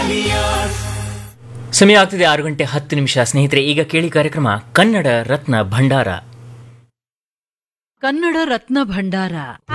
ಸಮಯ ಆಗ್ತಿದೆ ಆರು ಗಂಟೆ ಹತ್ತು ನಿಮಿಷ ಸ್ನೇಹಿತರೆ ಈಗ ಕೇಳಿ ಕಾರ್ಯಕ್ರಮ ಕನ್ನಡ ರತ್ನ ಭಂಡಾರ ಕನ್ನಡ ರತ್ನ ಭಂಡಾರ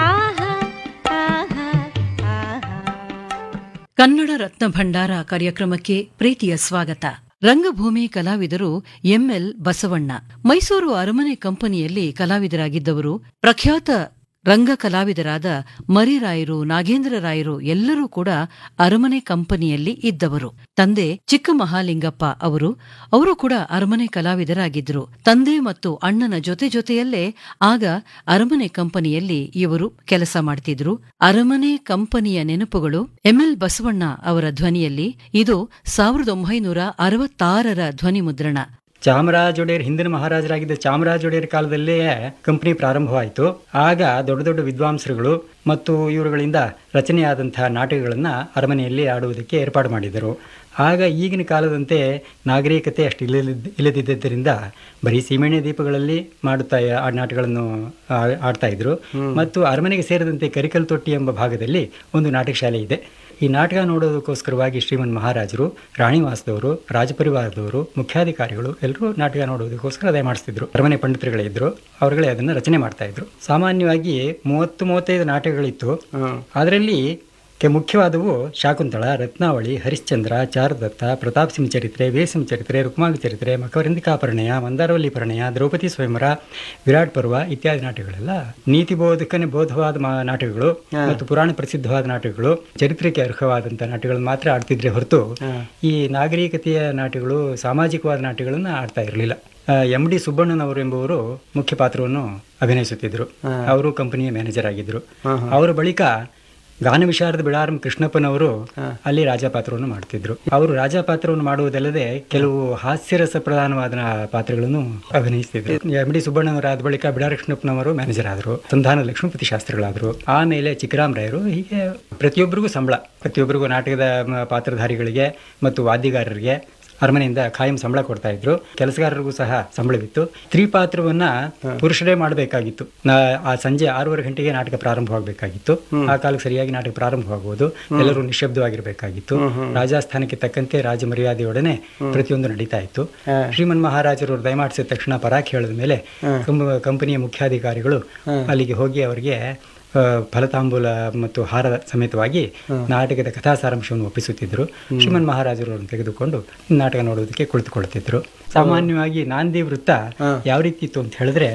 ಕನ್ನಡ ರತ್ನ ಭಂಡಾರ ಕಾರ್ಯಕ್ರಮಕ್ಕೆ ಪ್ರೀತಿಯ ಸ್ವಾಗತ ರಂಗಭೂಮಿ ಕಲಾವಿದರು ಎಂಎಲ್ ಬಸವಣ್ಣ ಮೈಸೂರು ಅರಮನೆ ಕಂಪನಿಯಲ್ಲಿ ಕಲಾವಿದರಾಗಿದ್ದವರು ಪ್ರಖ್ಯಾತ ರಂಗ ಕಲಾವಿದರಾದ ಮರಿರಾಯರು ನಾಗೇಂದ್ರ ರಾಯರು ಎಲ್ಲರೂ ಕೂಡ ಅರಮನೆ ಕಂಪನಿಯಲ್ಲಿ ಇದ್ದವರು ತಂದೆ ಚಿಕ್ಕ ಮಹಾಲಿಂಗಪ್ಪ ಅವರು ಅವರು ಕೂಡ ಅರಮನೆ ಕಲಾವಿದರಾಗಿದ್ದರು ತಂದೆ ಮತ್ತು ಅಣ್ಣನ ಜೊತೆ ಜೊತೆಯಲ್ಲೇ ಆಗ ಅರಮನೆ ಕಂಪನಿಯಲ್ಲಿ ಇವರು ಕೆಲಸ ಮಾಡ್ತಿದ್ರು ಅರಮನೆ ಕಂಪನಿಯ ನೆನಪುಗಳು ಎಂಎಲ್ ಬಸವಣ್ಣ ಅವರ ಧ್ವನಿಯಲ್ಲಿ ಇದು ಸಾವಿರದ ಒಂಬೈನೂರ ಅರವತ್ತಾರರ ಧ್ವನಿ ಮುದ್ರಣ ಚಾಮರಾಜ ಒಡೆಯರ್ ಹಿಂದಿನ ಮಹಾರಾಜರಾಗಿದ್ದ ಚಾಮರಾಜ ಒಡೆಯರ್ ಕಾಲದಲ್ಲೇ ಕಂಪನಿ ಪ್ರಾರಂಭವಾಯಿತು ಆಗ ದೊಡ್ಡ ದೊಡ್ಡ ವಿದ್ವಾಂಸರುಗಳು ಮತ್ತು ಇವರುಗಳಿಂದ ರಚನೆಯಾದಂತಹ ನಾಟಕಗಳನ್ನು ಅರಮನೆಯಲ್ಲಿ ಆಡುವುದಕ್ಕೆ ಏರ್ಪಾಡು ಮಾಡಿದರು ಆಗ ಈಗಿನ ಕಾಲದಂತೆ ನಾಗರಿಕತೆ ಅಷ್ಟು ಇಲ್ಲದಿದ್ದ ಇಲ್ಲದಿದ್ದರಿಂದ ಬರೀ ಸೀಮೆಣ್ಣೆ ದೀಪಗಳಲ್ಲಿ ಮಾಡುತ್ತಾ ಆ ನಾಟಕಗಳನ್ನು ಆ- ಆಡ್ತಾ ಇದ್ರು ಮತ್ತು ಅರಮನೆಗೆ ಸೇರಿದಂತೆ ಕರಿಕಲ್ ತೊಟ್ಟಿ ಎಂಬ ಭಾಗದಲ್ಲಿ ಒಂದು ನಾಟಕ ಶಾಲೆ ಇದೆ ಈ ನಾಟಕ ನೋಡೋದಕ್ಕೋಸ್ಕರವಾಗಿ ಶ್ರೀಮನ್ ಮಹಾರಾಜರು ರಾಣಿವಾಸದವರು ರಾಜಪರಿವಾರದವರು ಮುಖ್ಯಾಧಿಕಾರಿಗಳು ಎಲ್ಲರೂ ನಾಟಕ ನೋಡೋದಕ್ಕೋಸ್ಕರ ಅದೇ ಮಾಡಿಸ್ತಿದ್ರು ಅರಮನೆ ಪಂಡಿತರುಗಳೇ ಇದ್ರು ಅವರುಗಳೇ ಅದನ್ನು ರಚನೆ ಮಾಡ್ತಾ ಇದ್ರು ಸಾಮಾನ್ಯವಾಗಿ ಮೂವತ್ತು ಮೂವತ್ತೈದು ನಾಟಕಗಳಿತ್ತು ಅದರಲ್ಲಿ ಕೆ ಮುಖ್ಯವಾದವು ಶಾಕುಂತಳ ರತ್ನಾವಳಿ ಹರಿಶ್ಚಂದ್ರ ಚಾರುದತ್ತ ಪ್ರತಾಪ್ ಸಿಂಗ್ ಚರಿತ್ರೆ ವೀರಸಿಂಹ ಚರಿತ್ರೆ ರುಕ್ಮಾಂಗ ಚರಿತ್ರೆ ಮಕರಂದಿಕಾ ಪರಿಣಯ ಮಂದಾರವಲ್ಲಿ ಪರಿಣಯ ದ್ರೌಪದಿ ಸ್ವಯಂವರ ವಿರಾಟ್ ಪರ್ವ ಇತ್ಯಾದಿ ನಾಟಕಗಳೆಲ್ಲ ನೀತಿ ಬೋಧಕನೇ ಬೋಧವಾದ ಮಾ- ನಾಟಕಗಳು ಮತ್ತು ಪುರಾಣ ಪ್ರಸಿದ್ಧವಾದ ನಾಟಕಗಳು ಚರಿತ್ರೆಗೆ ಅರ್ಹವಾದಂಥ ನಾಟಕಗಳನ್ನು ಮಾತ್ರ ಆಡ್ತಿದ್ರೆ ಹೊರತು ಈ ನಾಗರಿಕತೆಯ ನಾಟಕಗಳು ಸಾಮಾಜಿಕವಾದ ನಾಟಕಗಳನ್ನು ಆಡ್ತಾ ಇರಲಿಲ್ಲ ಎಂ ಡಿ ಸುಬ್ಬಣ್ಣನವರು ಎಂಬುವರು ಮುಖ್ಯ ಪಾತ್ರವನ್ನು ಅಭಿನಯಿಸುತ್ತಿದ್ದರು ಅವರು ಕಂಪನಿಯ ಮ್ಯಾನೇಜರ್ ಆಗಿದ್ದರು ಅವರ ಬಳಿಕ ಗಾನ ವಿಶಾರದ ಬಿಡಾರಂ ಕೃಷ್ಣಪ್ಪನವರು ಅಲ್ಲಿ ರಾಜ ಪಾತ್ರವನ್ನು ಮಾಡ್ತಿದ್ರು ಅವರು ರಾಜ ಪಾತ್ರವನ್ನು ಮಾಡುವುದಲ್ಲದೆ ಕೆಲವು ಹಾಸ್ಯರಸ ಪ್ರಧಾನವಾದ ಪಾತ್ರಗಳನ್ನು ಅಭಿನಯಿಸ್ತಿದ್ರು ಎಂ ಡಿ ಸುಬ್ಬಣ್ಣನವರ ಆದ ಬಳಿಕ ಬಿಡಾರ ಕೃಷ್ಣಪ್ಪನವರು ಮ್ಯಾನೇಜರ್ ಆದರು ಸಂಧಾನ ಲಕ್ಷ್ಮೀಪತಿ ಶಾಸ್ತ್ರಿಗಳಾದರು ಆಮೇಲೆ ಚಿಕ್ಕರಾಮ್ ರಾಯರು ಹೀಗೆ ಪ್ರತಿಯೊಬ್ಬರಿಗೂ ಸಂಬಳ ಪ್ರತಿಯೊಬ್ಬರಿಗೂ ನಾಟಕದ ಮ, ಪಾತ್ರಧಾರಿಗಳಿಗೆ ಮತ್ತು ವಾದ್ಯಗಾರರಿಗೆ ಅರಮನೆಯಿಂದ ಖಾಯಂ ಸಂಬಳ ಕೊಡ್ತಾ ಇದ್ರು ಕೆಲಸಗಾರರಿಗೂ ಸಹ ಸಂಬಳವಿತ್ತು ಸ್ತ್ರೀ ಪಾತ್ರವನ್ನ ಪುರುಷರೇ ಮಾಡಬೇಕಾಗಿತ್ತು ಆ ಸಂಜೆ ಆರೂವರೆ ಗಂಟೆಗೆ ನಾಟಕ ಪ್ರಾರಂಭವಾಗಬೇಕಾಗಿತ್ತು ಆ ಕಾಲಕ್ಕೆ ಸರಿಯಾಗಿ ನಾಟಕ ಪ್ರಾರಂಭವಾಗುವುದು ಎಲ್ಲರೂ ನಿಶ್ಶಬ್ದವಾಗಿರಬೇಕಾಗಿತ್ತು ರಾಜಸ್ಥಾನಕ್ಕೆ ತಕ್ಕಂತೆ ರಾಜ ಮರ್ಯಾದೆಯೊಡನೆ ಪ್ರತಿಯೊಂದು ನಡೀತಾ ಇತ್ತು ಶ್ರೀಮನ್ ಮಹಾರಾಜರು ದಯಮಾಡಿಸಿದ ತಕ್ಷಣ ಪರಾಕ್ ಹೇಳಿದ ಮೇಲೆ ಕಂಪ- ಕಂಪನಿಯ ಮುಖ್ಯಾಧಿಕಾರಿಗಳು ಅಲ್ಲಿಗೆ ಹೋಗಿ ಅವರಿಗೆ ಆ, ಫಲತಾಂಬೂಲ ಮತ್ತು ಹಾರ ಸಮೇತವಾಗಿ ನಾಟಕದ ಕಥಾ ಸಾರಾಂಶವನ್ನು ಒಪ್ಪಿಸುತ್ತಿದ್ದರು ಶ್ರೀಮನ್ ಮಹಾರಾಜರು ಅವರನ್ನು ತೆಗೆದುಕೊಂಡು ನಾಟಕ ನೋಡುವುದಕ್ಕೆ ಕುಳಿತುಕೊಳ್ಳುತ್ತಿದ್ರು ಸಾಮಾನ್ಯವಾಗಿ ನಾಂದಿ ವೃತ್ತ ಯಾವ ರೀತಿ ಇತ್ತು ಅಂತ ಹೇಳಿದ್ರೆ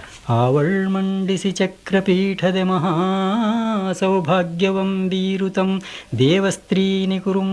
ಆವಳ್ ಮಂಡಿಸಿ ಚಕ್ರಪೀಠದೆ ಮಹಾ ಸೌಭಾಗ್ಯವಂ ಬೀರುತಂ ದೇವಸ್ತ್ರೀ ನಿಕುರುಂ